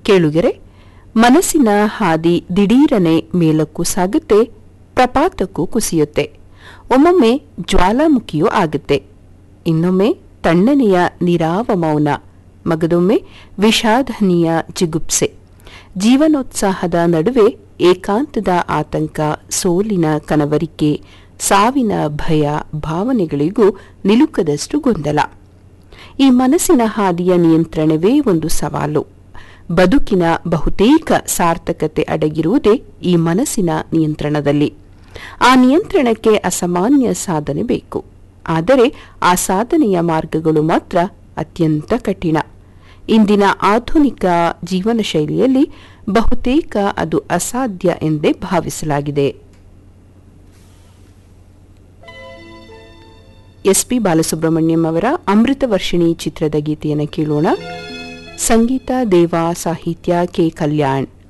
ಕೇಳುಗೆರೆ ಮನಸ್ಸಿನ ಹಾದಿ ದಿಢೀರನೆ ಮೇಲಕ್ಕೂ ಸಾಗುತ್ತೆ ಪ್ರಪಾತಕ್ಕೂ ಕುಸಿಯುತ್ತೆ ಒಮ್ಮೊಮ್ಮೆ ಜ್ವಾಲಾಮುಖಿಯೂ ಆಗುತ್ತೆ ಇನ್ನೊಮ್ಮೆ ತಣ್ಣನೆಯ ನಿರಾವ ಮೌನ ಮಗದೊಮ್ಮೆ ವಿಷಾದನೀಯ ಜಿಗುಪ್ಸೆ ಜೀವನೋತ್ಸಾಹದ ನಡುವೆ ಏಕಾಂತದ ಆತಂಕ ಸೋಲಿನ ಕನವರಿಕೆ ಸಾವಿನ ಭಯ ಭಾವನೆಗಳಿಗೂ ನಿಲುಕದಷ್ಟು ಗೊಂದಲ ಈ ಮನಸ್ಸಿನ ಹಾದಿಯ ನಿಯಂತ್ರಣವೇ ಒಂದು ಸವಾಲು ಬದುಕಿನ ಬಹುತೇಕ ಸಾರ್ಥಕತೆ ಅಡಗಿರುವುದೇ ಈ ಮನಸ್ಸಿನ ನಿಯಂತ್ರಣದಲ್ಲಿ ಆ ನಿಯಂತ್ರಣಕ್ಕೆ ಅಸಾಮಾನ್ಯ ಸಾಧನೆ ಬೇಕು ಆದರೆ ಆ ಸಾಧನೆಯ ಮಾರ್ಗಗಳು ಮಾತ್ರ ಅತ್ಯಂತ ಕಠಿಣ ಇಂದಿನ ಆಧುನಿಕ ಜೀವನ ಶೈಲಿಯಲ್ಲಿ ಬಹುತೇಕ ಅದು ಅಸಾಧ್ಯ ಎಂದೇ ಭಾವಿಸಲಾಗಿದೆ ಎಸ್ಪಿ ಬಾಲಸುಬ್ರಹ್ಮಣ್ಯಂ ಅವರ ಅಮೃತ ವರ್ಷಿಣಿ ಚಿತ್ರದ ಗೀತೆಯನ್ನು ಕೇಳೋಣ ಸಂಗೀತ ದೇವ ಸಾಹಿತ್ಯ ಕೆ ಕಲ್ಯಾಣ್